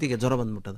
ಗಂಟೆಗೆ ಜ್ವರ ಬಂದ್ಬಿಟ್ಟದ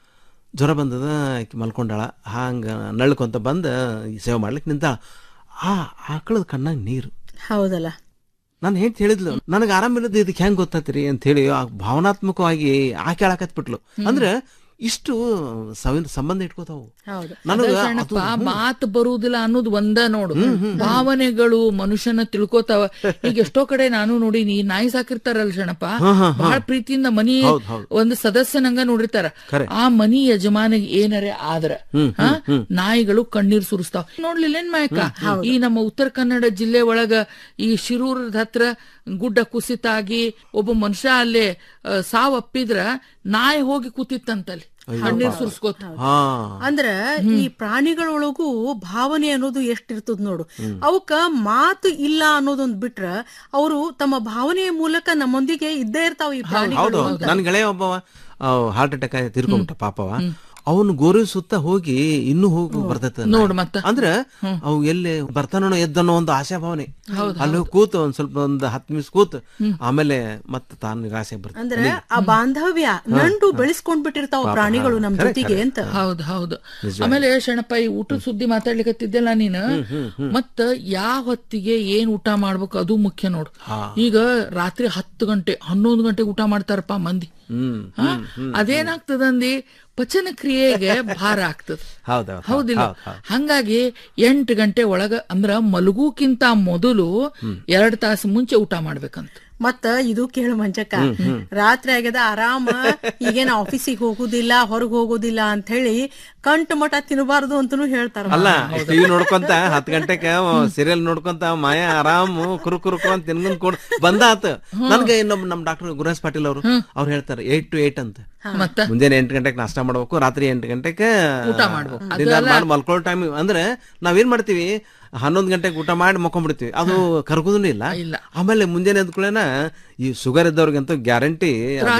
ಜ್ವರ ಬಂದದ ಆಕಿ ಮಲ್ಕೊಂಡಾಳ ಹಂಗ ನಳ್ಕೊಂತ ಬಂದ ಈ ಸೇವೆ ಮಾಡ್ಲಿಕ್ಕೆ ನಿಂತಾಳ ಆ ಆಕಳದ ಕಣ್ಣಾಗ ನೀರು ಹೌದಲ್ಲ ನಾನು ಹೇಳ್ತಿ ಹೇಳಿದ್ಲು ನನಗೆ ಆರಾಮಿಲ್ಲದ ಇದಕ್ಕೆ ಹೆಂಗ್ ಗೊತ್ತಾತ್ರಿ ಅಂತ ಹೇಳಿ ಆ ಭಾವನಾತ್ಮಕವಾಗಿ ಆಕೆ ಆಳಕತ್ಬಿಟ್ಲು ಅಂದ್ರೆ ಇಷ್ಟು ಸವಿ- ಸಂಬಂಧ ಇಟ್ಕೋತಾವು ಹೌದು ನನಗ ಅದ ಕಣಪ್ಪ ಮಾತು ಬರುವುದಿಲ್ಲ ಅನ್ನೋದು ಒಂದ ನೋಡು ಭಾವನೆಗಳು ಮನುಷ್ಯನ ತಿಳ್ಕೊತಾವ ಈಗ ಎಷ್ಟೋ ಕಡೆ ನಾನು ನೋಡಿನಿ ಈ ನಾಯಿ ಸಾಕಿರ್ತಾರಲ್ಲ ಶಣಪ್ಪ ಬಹಳ ಪ್ರೀತಿಯಿಂದ ಮನಿ ಹೌದ್, ಹೌದ್. ಒಂದು ಸದಸ್ಯನಂಗ ನೋಡಿರ್ತಾರ ಖರೆ. ಆ ಮನಿ ಯಜಮಾನಿಗೆ ಏನರೆ ಆದ್ರ ಹಾ? ನಾಯಿಗಳು ಕಣ್ಣೀರ್ ಸುರಿಸ್ತಾವ ನೋಡ್ಲಿಲ್ಲೇನ್ ಮಾಯಕ ಈ ನಮ್ಮ ಉತ್ತರ ಕನ್ನಡ ಜಿಲ್ಲೆ ಒಳಗ ಈ ಶಿರೂರದ ಹತ್ರ ಗುಡ್ಡ ಕುಸಿತ ಆಗಿ ಒಬ್ಬ ಮನುಷ್ಯ ಅಲ್ಲೇ ಆ, ಸಾವಪ್ಪಿದ್ರ ನಾಯಿ ಹೋಗಿ ಕೂತಿತ್ತಂತಲ್ಲಿ ಕಣ್ಣೀರ್ ಸುರಿಸ್ಕೋತ ಹಾ ಅಂದ್ರ ಈ ಪ್ರಾಣಿಗಳೊಳಗೂ ಭಾವನೆ ಅನ್ನೋದು ಎಷ್ಟಿರ್ತದ ನೋಡು ಅವಕ್ಕ ಮಾತು ಇಲ್ಲ ಅನ್ನೋದೊಂದ್ ಬಿಟ್ರ ಅವರು ತಮ್ಮ ಭಾವನೆಯ ಮೂಲಕ ನಮ್ಮೊಂದಿಗೆ ಇದ್ದೇ ಇರ್ತಾವ ಈ ಹೌದು ಪ್ರಾಣಿಗಳು ಹೌದು ನನ್ ಗೆಳೆಯ ಒಬ್ಬವ ಹಾರ್ಟ್ ಅಟ್ಯಾಕ್ ಆಗಿ ತಿರ್ಕೊಂಬಿಟ್ಟ ಪಾಪವ ಅವನು ಗೋರಿ ಸುತ್ತ ಹೋಗಿ ಇನ್ನೂ ಹೋಗಿ ಬರ್ತೈತೆ ನೋಡ್ ಮತ್ತ. ಅಂದ್ರೆ ಅವು ಎಲ್ಲಿ ಬರ್ತಾನೋ ಎದ್ದನೋ ಒಂದು ಆಶಾ ಭಾವನೆ ಅಲ್ಲಿ ಹೋಗಿ ಕೂತು ಒಂದ್ ಸ್ವಲ್ಪ ಒಂದ್ ಹತ್ತು ನಿಮಿಷ ಕೂತು ಆಮೇಲೆ ಮತ್ತೆ ತಾನು ನಿರಾಸೆ ಬರ್ತದೆ ಅಂದ್ರ ಆ ಬಾಂಧವ್ಯ ನಂಟು ಬೆಳೆಸ್ಕೊಂಡ್ ಬಿಟ್ಟಿರ್ತಾವ ಪ್ರಾಣಿಗಳು ನಮ್ ಜೊತೆಗೆ ಅಂತ ಹೌದು ಹೌದು ಆಮೇಲೆ ಶರಣಪ್ಪ ಈ ಊಟದ ಸುದ್ದಿ ಮಾತಾಡ್ಲಿಕತ್ತಿದ್ದೆಲ್ಲ ನೀನು ಮತ್ತ ಯಾವ ಹೊತ್ತಿಗೆ ಏನ್ ಊಟ ಮಾಡ್ಬೇಕು ಅದು ಮುಖ್ಯ ನೋಡು ಈಗ ರಾತ್ರಿ ಹತ್ತು ಗಂಟೆ ಹನ್ನೊಂದು ಗಂಟೆಗೆ ಊಟ ಮಾಡ್ತಾರಪ್ಪ ಮಂದಿ ಹ್ಮ್ ಹಾ? ಅದೇನಾಗ್ತದಂದಿ ಪಚನ ಕ್ರಿಯೆಗೆ ಭಾರ ಆಗ್ತದ ಹೌದೌದು ಹೌದಿಲ್ಲ ಹಂಗಾಗಿ ಎಂಟು ಗಂಟೆ ಒಳಗ ಅಂದ್ರ ಮಲಗುಕ್ಕಿಂತ ಮೊದಲು ಎರಡ್ ತಾಸು ಮುಂಚೆ ಊಟ ಮಾಡ್ಬೇಕಂತ ಮತ್ತ ಇದು ಕೇಳು ಮಂಚಕ್ಕ ರಾತ್ರಿ ಆಗ್ಯದ ಆರಾಮ ಈಗೇನ ಆಫೀಸಿಗೆ ಹೋಗುದಿಲ್ಲ ಹೊರಗ್ ಹೋಗುದಿಲ್ಲ ಅಂತ ಹೇಳಿ ಕಂಟ ಮಠ ತಿನ್ನಬಾರ್ದು ಅಂತನೂ ಹೇಳ್ತಾರ ಅಲ್ಲ ಟಿವಿ ನೋಡ್ಕೊಂತ ಹತ್ ಗಂಟೆಗೆ ಸೀರಿಯಲ್ ನೋಡ್ಕೊಂತ ಮಾಯ ಆರಾಮ್ ಕುರು ಕುರು ಕುರು ಅಂತ ತಿನ್ಕೊಂಡ್ ಕೊಡ್ ಬಂದಾತ ನನ್ಗೆ ಇನ್ನೊಬ್ಬ ನಮ್ ಡಾಕ್ಟರ್ ಗುರುರಾಜ್ ಪಾಟೀಲ್ ಅವರು ಅವ್ರು ಹೇಳ್ತಾರೆ ಏಟ್ ಟು ಏಟ್ ಅಂತ ಮತ್ತ ಮುಂಜಾನೆ ಎಂಟು ಗಂಟೆಗೆ ನಾಷ್ಟ ಮಾಡ್ಬೇಕು ರಾತ್ರಿ ಎಂಟು ಗಂಟೆಗೆ ಊಟ ಮಾಡ್ಬೇಕು. ಡಿನ್ನರ್ ಮಾಡಿ ಮಲ್ಕೊಳ್ಳೋ ಟೈಮ್ ಅಂದ್ರೆ ನಾವೇನ್ ಮಾಡ್ತೀವಿ ಹನ್ನೊಂದು ಗಂಟೆಗೆ ಊಟ ಮಾಡಿ ಮಕ್ಕೊಂಡ್ಬಿಡ್ತೀವಿ ಅದು ಕರ್ಗೋದೂ ಇಲ್ಲ ಇಲ್ಲ. ಆಮೇಲೆ ಮುಂಜಾನೆ ಎದ್ಕೊಳ್ಳೇನ ಈ ಶುಗರ್ ಇದ್ದವ್ರಿಗಂತೂ ಗ್ಯಾರಂಟಿ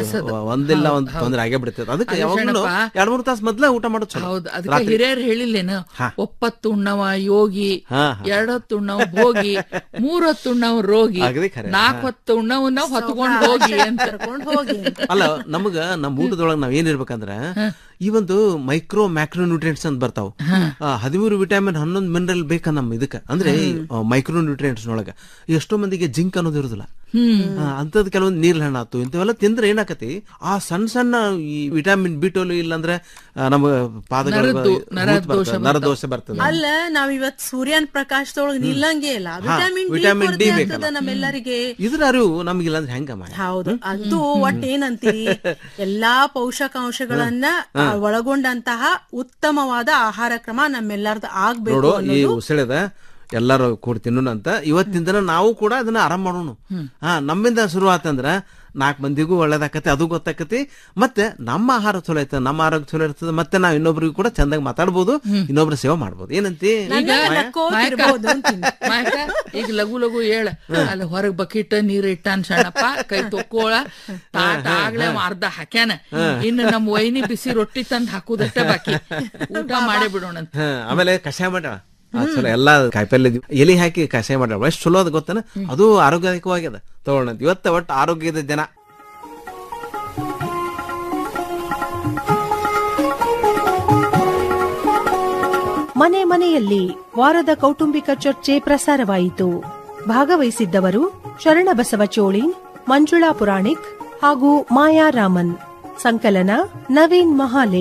ಒಂದಿಲ್ಲ ಒಂದ್ ತೊಂದ್ರೆ ಆಗೇ ಬಿಡ್ತದೆ ಅದಕ್ಕೆ ಯಾವಾಗಲೂ ಎರಡ್ ಮೂರು ತಾಸು ಮೊದ್ಲೇ ಊಟ ಮಾಡೋದು ಚಲೋ ಹೌದು ಅದಕ್ಕೆ ಹಿರಿಯರು ಹೇಳಿಲ್ಲೇನು ಒಪ್ಪತ್ತು ಉಣ್ಣವ ಯೋಗಿ ಹಾ, ಎರಡೊತ್ತು ಉಣ್ಣವ ಭೋಗಿ ಮೂರೊತ್ತು ಉಣ್ಣವ ರೋಗಿ ಅಗದಿ ಖರೆ. ನಾಲ್ಕು ಹೊತ್ತು ಉಣ್ಣವನ್ನ ಹೊತ್ಕೊಂಡ್ ಹೋಗಿ ಅಂತ ಕರ್ಕೊಂಡ್ ಹೋಗಿ ಅಲ್ಲ ನಮಗ ನಮ್ಮ ಊಟದೊಳಗೆ ನಾವ್ ಏನಿರ್ಬೇಕಂದ್ರ ಈ ಒಂದು ಮೈಕ್ರೋ ಮ್ಯಾಕ್ರೋ ನ್ಯೂಟ್ರಿಯೆಂಟ್ಸ್ ಅಂತ ಬರ್ತಾವ ಹದಿಮೂರು ವಿಟಮಿನ್ ಹನ್ನೊಂದು ಮಿನರಲ್ ಬೇಕ ನಮ್ ಇದಕ್ಕ ಅಂದ್ರೆ ಮೈಕ್ರೋ ನ್ಯೂಟ್ರಿಯೆಂಟ್ಸ್ ನೊಳಗ ಎಷ್ಟೋ ಮಂದಿಗೆ ಜಿಂಕ್ ಅನ್ನೋದು ಇರುದಿಲ್ಲ ಆ, ಅಂಥದ್ದು ಕೆಲವೊಂದು ನೀರ್ ಹಣ್ಣು ಆತು ಇಂಥವೆಲ್ಲ ತಿಂದ್ರೆ ಏನಾಕತಿ ಆ ಸಣ್ಣ ಸಣ್ಣ ಈ ವಿಟಮಿನ್ ಬಿ ಟ್ವೆಲ್ ಇಲ್ಲಾಂದ್ರೆ ಆ, ನಮ್ಮ ಪಾದಗಳ ನರದ್ದು- ನರದೋಷ ನರದೋಷ ಬರ್ತದೆ ಅಲ್ಲ ನಾವ್ ಇವತ್ ಸೂರ್ಯನ ಪ್ರಕಾಶದೊಳಗೆ ನಿಲ್ಲಂಗೆ ಇಲ್ಲ ವಿಟಮಿನ್ ಡಿ ವಿಟಮಿನ್ ಡಿ ಕೊರತೆ ಬೇಕಲ್ಲ. ಆಗ್ತದ ನಮ್ಮೆಲ್ಲರಿಗೆ ಇದ್ರ ಅರಿವು ನಮ್ಗಿಲ್ಲ ಅಂದ್ರೆ ಹೆಂಗ ಮಾಯ ಹೌದು ಅದು ಒಟ್ ಏನಂತೀರಿ ಎಲ್ಲಾ ಪೋಷಕಾಂಶಗಳನ್ನ ಆ, ಒಳಗೊಂಡಂತಹ ಉತ್ತಮವಾದ ಆಹಾರ ಕ್ರಮ ನಮ್ಮೆಲ್ಲರದು ಆಗ್ಬೇಕು ನೋಡು ಈ ಅನ್ನೋದು ಉಸಳೆದ ಎಲ್ಲರೂ ಕೂಡಿ ತಿನ್ನೋಣ ಅಂತ ಇವತ್ತಿನ ದಿನ ನಾವು ಕೂಡ ಅದನ್ನ ಆರಾಮ್ ಮಾಡೋಣ ಹಾ ನಮ್ಮಿಂದ ಶುರು ಆತಂದ್ರ ನಾಲ್ಕು ಮಂದಿಗೂ ಒಳ್ಳೇದಾಕತಿ ಅದು ಗೊತ್ತಾಕತಿ ಮತ್ತೆ ನಮ್ಮ ಆಹಾರ ಚಲೋ ಐತೆ ನಮ್ಮ ಆರೋಗ್ಯ ಚಲೋ ಇರ್ತದೆ ಮತ್ತೆ ನಾವು ಇನ್ನೊಬ್ರಿಗೂ ಕೂಡ ಚಂದಾಗಿ ಮಾತಾಡ್ಬೋದು ಇನ್ನೊಬ್ರ ಸೇವೆ ಮಾಡ್ಬೋದು ಏನಂತಿ ಈಗ ನಕ್ಕೋತಿರ್ಬೋದು ಅಂತೀನಿ. ಮಾಯಕ, ಈಗ ಲಘು ಲಘು ಹೇಳ ಅಲ್ಲಿ ಹೊರಗ್ ಬಕೆಟ್ ನೀರ್ ಇಟ್ಟಾನ ಸಣ್ಣಪ್ಪ ಕೈ ತೊಕ್ಕೋಳ ತಾಟ ಆಗ್ಲೇ ಅವ ಅರ್ಧ ಹಾಕ್ಯಾನ ಇನ್ನು ನಮ್ ವೈನಿ ಬಿಸಿ ರೊಟ್ಟಿ ತಂದ್ ಹಾಕುದಷ್ಟೇ ಬಾಕಿ ಊಟ ಮಾಡೇ ಬಿಡೋಣ ಅಂತ ಹಾ, ಆಮೇಲೆ ಕಷಾಯ ಮಾಡ್ಯಾಳ ಆ, ಚಲೋ ಎಲ್ಲಾ ಕಾಯಿಪಲ್ಲೆ ಎಲಿ ಹಾಕಿ ಕಷಾಯ ಮಾಡ್ಯಾಳ ಎಷ್ಟು ಚಲೋ ಅದ ಗೊತ್ತನ ಅದು ಆರೋಗ್ಯದಾಯಕವಾಗ್ಯದ ತಗೊಳ್ಳೋಣ ಇವತ್ತ ಒಟ್ಟು ಆರೋಗ್ಯದ ಜನ ಮನೆ ಮನೆಯಲ್ಲಿ ವಾರದ ಕೌಟುಂಬಿಕ ಚರ್ಚೆ ಪ್ರಸಾರವಾಯಿತು ಭಾಗವಹಿಸಿದ್ದವರು ಶರಣಬಸವ ಚೋಳಿ ಮಂಜುಳಾ ಪುರಾಣಿಕ್ ಹಾಗೂ ಮಾಯಾ ರಾಮನ್ ಸಂಕಲನ ನವೀನ್ ಮಹಾಲೆ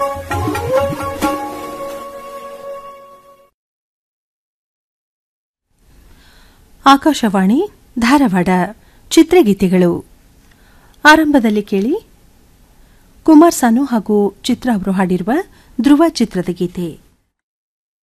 ಆಕಾಶವಾಣಿ ಧಾರವಾಡ ಚಿತ್ರಗೀತೆಗಳು ಆರಂಭದಲ್ಲಿ ಕೇಳಿ ಕುಮಾರ್ ಸಾನು ಹಾಗೂ ಚಿತ್ರ ಅವರು ಹಾಡಿರುವ ಧ್ರುವ ಚಿತ್ರದ ಗೀತೆ